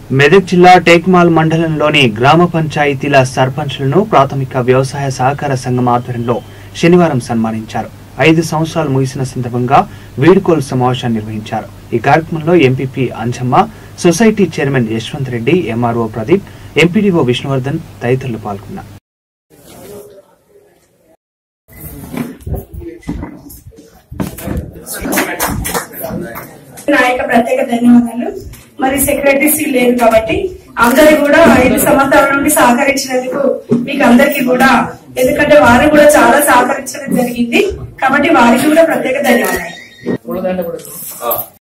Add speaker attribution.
Speaker 1: మెదక్ జిల్లా టేక్మాల్ మండలంలోని గ్రామ పంచాయతీల సర్పంచ్లను ప్రాథమిక వ్యవసాయ సహకార సంఘం ఆధ్వర్యంలో శనివారం సన్మానించారు ఐదు సంవత్సరాలు ముగిసిన సందర్భంగా వీడుకోలు సమావేశాన్ని నిర్వహించారు ఈ కార్యక్రమంలో MPP Anjamma society chairman Yashwant Reddy MRO Pradeep MPDO Vishnuvardhan తదితరులు పాల్గొన్నారు
Speaker 2: నాయక ప్రత్యేక ధన్యవాదాలు మరి సెక్రటరీసీ లేదు కాబట్టి అందరు కూడా ఐదు సంవత్సరాల నుండి సహకరించినందుకు మీకు అందరికీ కూడా ఎందుకంటే వారు కూడా చాలా సహకరించడం జరిగింది కాబట్టి వారికి కూడా ప్రత్యేక ధన్యవాదాలు